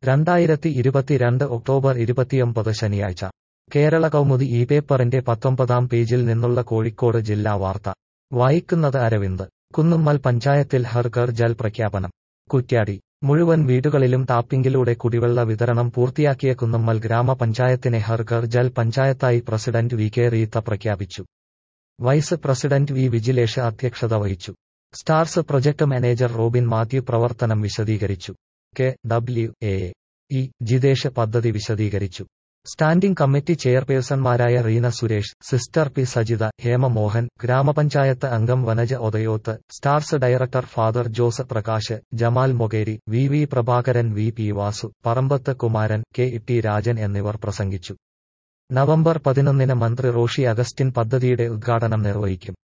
രണ്ടായിരത്തി ഇരുപത്തിരണ്ട് ഒക്ടോബർ ഇരുപത്തിയൊമ്പത് ശനിയാഴ്ച കേരള കൗമുദി ഈ പേപ്പറിന്റെ പത്തൊമ്പതാം പേജിൽ നിന്നുള്ള കോഴിക്കോട് ജില്ലാ വാർത്ത വായിക്കുന്നത് അരവിന്ദ് കുന്നുമ്മൽ പഞ്ചായത്തിൽ ഹർ ഘർ ജൽ പ്രഖ്യാപനം കുറ്റ്യാടി മുഴുവൻ വീടുകളിലും ടാപ്പിംഗിലൂടെ കുടിവെള്ള വിതരണം പൂർത്തിയാക്കിയ കുന്നുമ്മൽ ഗ്രാമപഞ്ചായത്തിനെ ഹർ ഘർ ജൽ പഞ്ചായത്തായി പ്രസിഡന്റ് വി കെ റീത്ത പ്രഖ്യാപിച്ചു വൈസ് പ്രസിഡന്റ് വി വിജിലേഷ് അധ്യക്ഷത വഹിച്ചു stars project manager Robin Mathew പ്രവർത്തനം വിശദീകരിച്ചു K W A E Jithesh പദ്ധതി വിശദീകരിച്ചു സ്റ്റാൻഡിംഗ് കമ്മിറ്റി ചെയർപേഴ്സൺമാരായ റീന സുരേഷ് സിസ്റ്റർ പി സജിത ഹേമ മോഹൻ ഗ്രാമപഞ്ചായത്ത് അംഗം Vanaja Othayoth stars director father Jose Prakash Jamal Mokeri V V Prabhakaran V P Vasu Parambath Kumaran K T Rajan എന്നിവർ പ്രസംഗിച്ചു നവംബർ പതിനൊന്നിന് മന്ത്രി റോഷി അഗസ്റ്റിൻ പദ്ധതിയുടെ ഉദ്ഘാടനം നിർവഹിക്കും